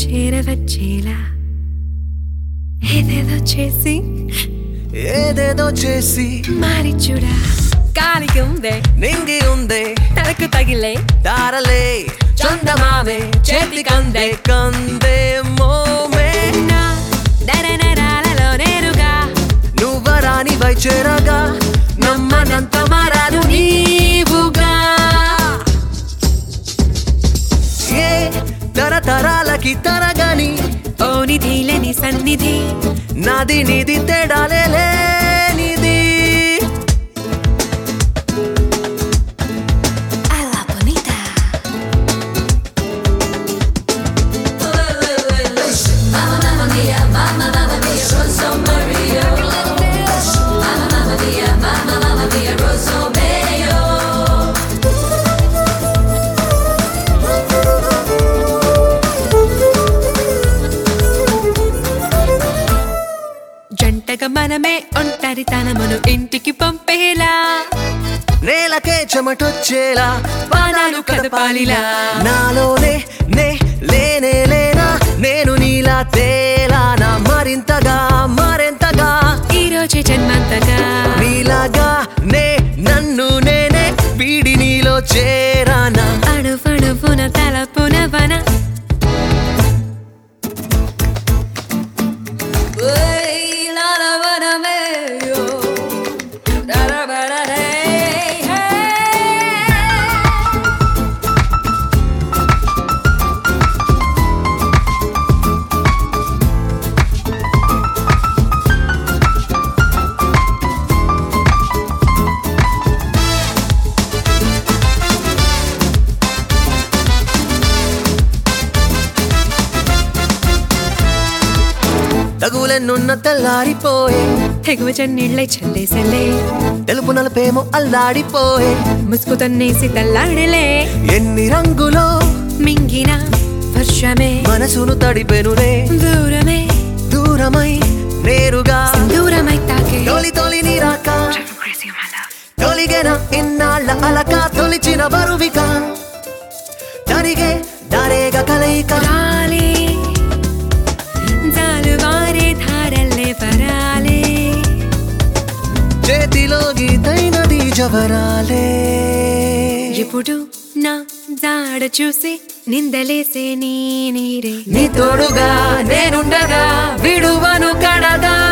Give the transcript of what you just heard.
చేరవచ్చేలా ఏదేదో చేసి ఏదేదో చేసి మారి చూడా గాలికి ఉందే నింగి ఉందే తలకు తగిలే తారలే చందమామే చేతి కందే కందే మోమే నా నరనరాలలో నేరుగా నువ్వరాని వైచేరగా నమ్మనంత మారాను నీవుగా ఏ తరతరాలకి తరగని ఓ నిధి లేని సన్నిధి నాది నీది తేడాలే లేనిది అలా bonita జంటగా మనమే ఒంటరితనమును ఇంటికి పంపేలా నేలకే చెమటొచ్చేలా పానాలు కదపాలిలా నాలోనే నే లేనే లేనా నేను నీలా తేలానా మరింతగా మరింతగా ఈ రోజే జన్మంతగా నీలాగా నే నన్ను నేనే వీడి నీలో చేరానా అణువణువున తలపున వన తగులెన్నున్న తెల్లారిపోయే తెగువ చన్నీళ్ళై చల్లేసెల్లే తెలుపు నలుపేమో అల్లాడిపోయే ముసుగు తన్నేసి తల్లాడలే ఎన్ని రంగులో మింగిన వర్షమే మనసును తడిపెనులే దూరమే దూరమై నేరుగా దూరమై తాకే తొలి తొలి నీరాక తొలిగెన ఇన్నాళ్ళ అలక తొలిచిన బరువిక తరిగే దారేగా కలయిక రాలే జాలువారే ధారల్లే పరాలే చేతిలో గీతైనది జవరాలే ఇప్పుడు నా జాడ చూసి నిందలేసే నీ నీరే నీ తోడుగా నేనుండగా విడువను కడదా